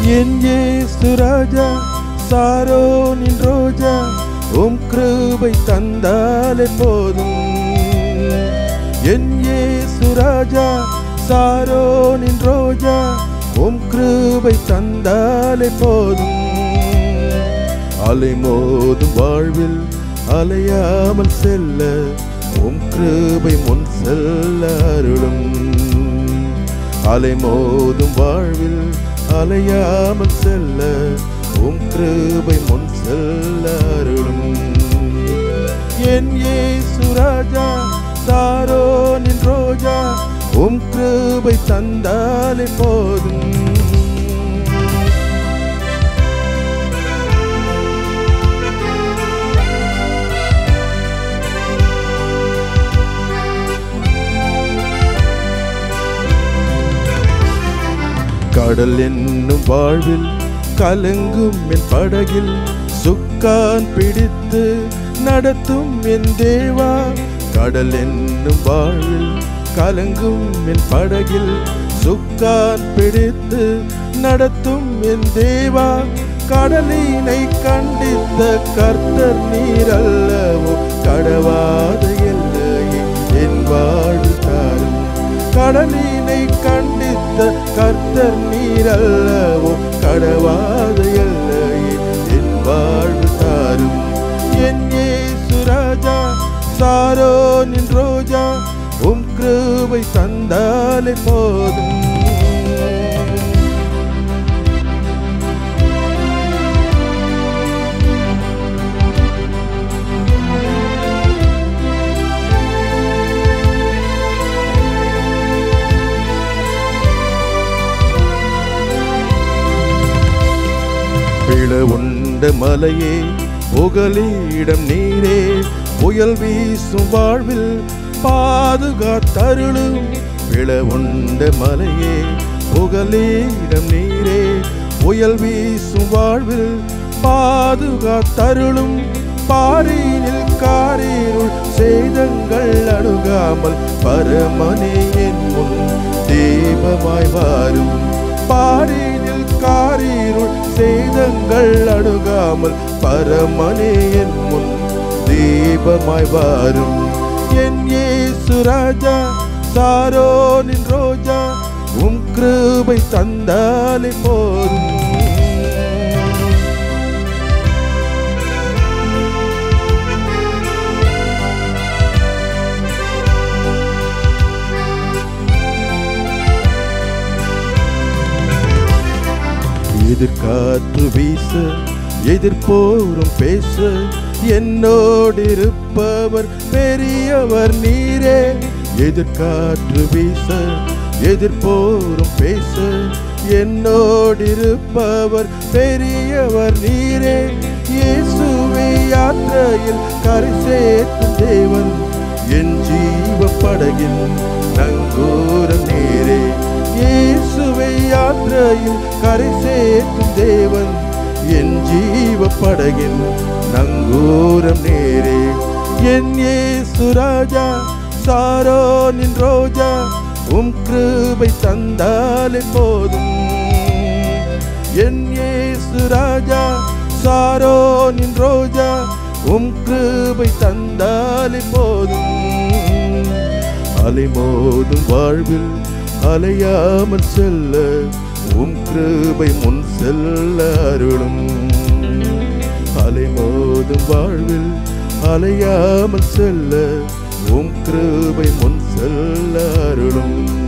என் ஏசு ராஜா சாரோனின் ரோஜா உம் கிருபை தந்தாலே போதும் என் ஏசு ராஜா சாரோனின் ரோஜா உம் கிருபை தந்தாலே போதும் அலை மோதும் வாழ்வில் அலையாமல் செல்ல உம் கிருபை முன் செல்ல அருளும் அலை மோதும் வாழ்வில் அலையாமல் செல்ல உம் கிருபை முன் செல்ல அருளும் என் ஏசு ராஜா சாரோனின் ரோஜா உம் கிருபை தந்தாலே போதும் கடல் என்னும் வாழ்வில் கலங்கும் என் படகில் சுக்கான் பிடித்து நடத்தும் என் தேவா கடல் என்னும் வாழ்வில் கலங்கும் என் படகில் சுக்கான் பிடித்து நடத்தும் என் தேவா கடலினை கண்டித்த கர்த்தர் நீர் அல்லவோ கடவாத எல்லையை என் வாழ்வு தாரும் கடலினை கண்டித்த கர்த்தர் நீர் அல்லவோ கடவாத எல்லையை என் வாழ்வு தாரும் என் ஏசு ராஜா சாரோனின் ரோஜா உம் கிருபை தந்தாலே போதும் பிள உண்ட மலையே புகலிடம் நீரே புயல் வீசும் வாழ்வில் பாதுகாத்தருளும் பிள உண்ட மலையே புகலிடம் நீரே புயல் வீசும் வாழ்வில் பாதுகாத்தருளும் பாரினில் காரிருள் சேதங்கள் அணுகாமல் பரமனே என் முன் தீபமாய் வாரும் பாரினில் காரிருள் சேதங்கள் அணுகாமல் பரமனே என் முன் தீபமாய் வாரும் என் ஏசு ராஜா சாரோனின் ரோஜா உம் கிருபை தந்தாலே போதும் எதிர்காற்று வீச எதிர்போரும் பேச என்னோடு இருப்பவர் பெரியவர் நீரே எதிர்காற்று வீச எதிர்போரும் பேச என்னோடு இருப்பவர் பெரியவர் நீரே இயேசுவே யாத்திரையில் கரை சேர்க்கும் தேவன் என் ஜீவ படகின் நங்கூரம் நீரே இயேசுவை யாத்திரையில் கரை சேர்க்கும் தேவன் என் ஜீவ படகின் நங்கூரம் நேரே என் ஏசு ராஜா சாரோனின் ரோஜா உம் கிருபை தந்தாலே போதும் என் ஏசு ராஜா சாரோனின் ரோஜா உம் கிருபை தந்தாலே போதும் அலைமோதும் வாழ்வில் அலையாமல் செல்ல உம் கிருபை முன் செல்ல அருளும் அலைமோதும் வாழ்வில் அலையாமல் செல்ல உம் கிருபை முன் செல்ல அருளும்